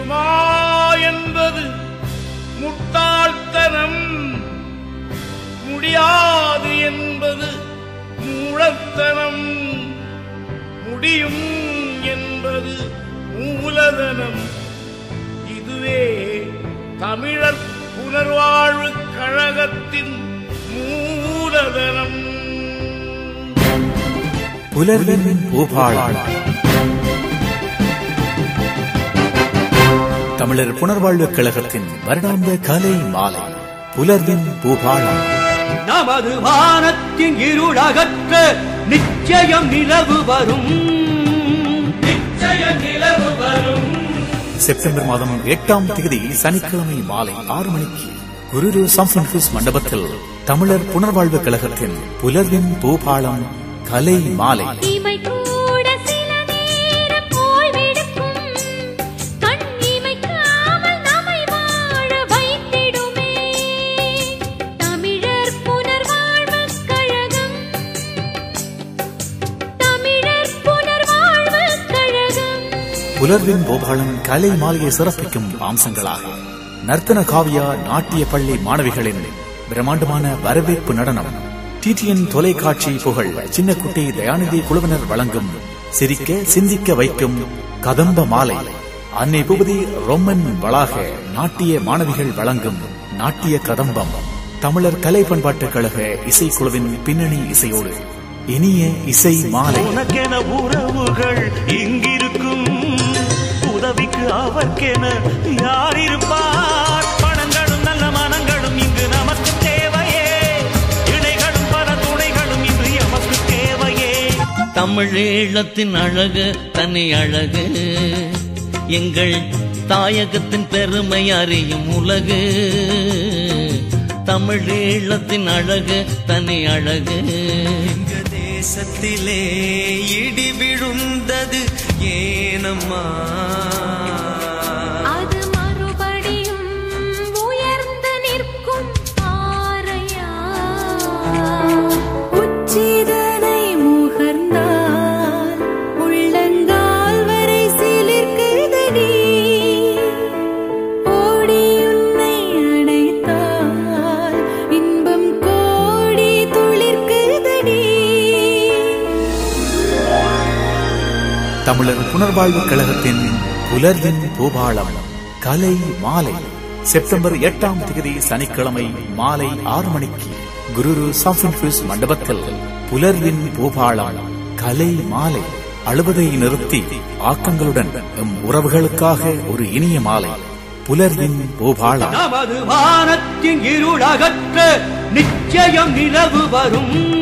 முடியுமா என்பது முட்டாள்தனம் முடியாது என்பது மூடத்தனம் முடியும் என்பது மூலதனம் இதுவே தமிழர் புனர்வாழ்வு கழகத்தின் மூலதனம் புலர்வின் பூபாளம் தமிழர் புனர்வாழ்வு கழகத்தின் வருடாந்த கலை மாலை புலர்வின் பூபாளம் நமது வானத்தின் இருளகற்ற நிச்சயம் நிலவு வரும் நிச்சய நிலவு வரும் செப்டம்பர் மாதம் எட்டாம் தேதி சனிக்கிழமை மாலை ஆறு மணிக்கு குருரு சம்ஃபன்ஹூஸ் மண்டபத்தில் தமிழர் புனர்வாழ்வு கழகத்தின் புலர்வின் பூபாளம் கலை மாலை இமை கூட சில நேரம் ஓய்வெடுக்கும் கண் இமைக்காமல் நம்மை வாழ வைத்திடுமே தமிழர் புனர்வாழ்வு கழகம் தமிழர் புனர்வாழ்வு கழகம் புலர்வின் பூபாளம் கலை மாலையை சிறப்பிக்கும் அம்சங்களாக நர்த்தன காவியா நாட்டிய பள்ளி மாணவிகளின் பிரம்மாண்டமான வரவேற்பு நடனம் டிடிஎன் தொலைக்காட்சி புகழ் சின்னக்குட்டி தயாநிதி குழுவினர் வழங்கும் சிரிக்க சிந்திக்க வைக்கும் கதம்ப மாலை அன்னை பூபதி ரொம்மன் வளாக நாட்டிய மாணவிகள் வழங்கும் நாட்டிய கதம்பம் தமிழர் கலை பண்பாட்டுக் கழக இசைக்குழுவின் பின்னணி இசையோடு இனிய இசை மாலை உனக்கென உறவுகள் இங்கிருக்கும் உதவிக்கு அவர்க்கென யார் இருப்பார் பணங்களும் நல்ல மனங்களும் இங்கு நமக்கு தேவையே இணைகளும் பல துணைகளும் இன்று எமக்கு தேவையே தமிழீழத்தின் அழகு தனி அழகு எங்கள் தாயகத்தின் பெருமை அறியும் உலகு தமிழீழத்தின் அழகு தனி அழகு எங்க தேசத்திலே இடி விழுந்தது ஏனம்மா அது மறுபடியும் உயர்ந்து நிற்கும் பாறையா உச்சிதனை முகர்ந்தால் உள்ளங்கால் வரை சிலிர்க்குதடி ஓடி உன்னை அணைத்தால் இன்பம் கோடி துளிர்க்குதடி தமிழர் புனர்வாழ்வு கழகத்தின் புலர்வின் பூபாளம் கலை மாலை செப்டம்பர் எட்டாம் தேதி சனிக்கிழமை மாலை ஆறு மணிக்கு குருரு சாஃபின்ஃபியூஸ் மண்டபத்தில் புலர்வின் பூபாளம் கலை மாலை அழுவதை நிறுத்தி ஆக்கங்களுடன் எம் உறவுகளுக்காக ஒரு இனிய மாலை புலர்வின் பூபாளம் நமது வானத்தின் இருளகற்ற நிச்சயம் நிலவு வரும்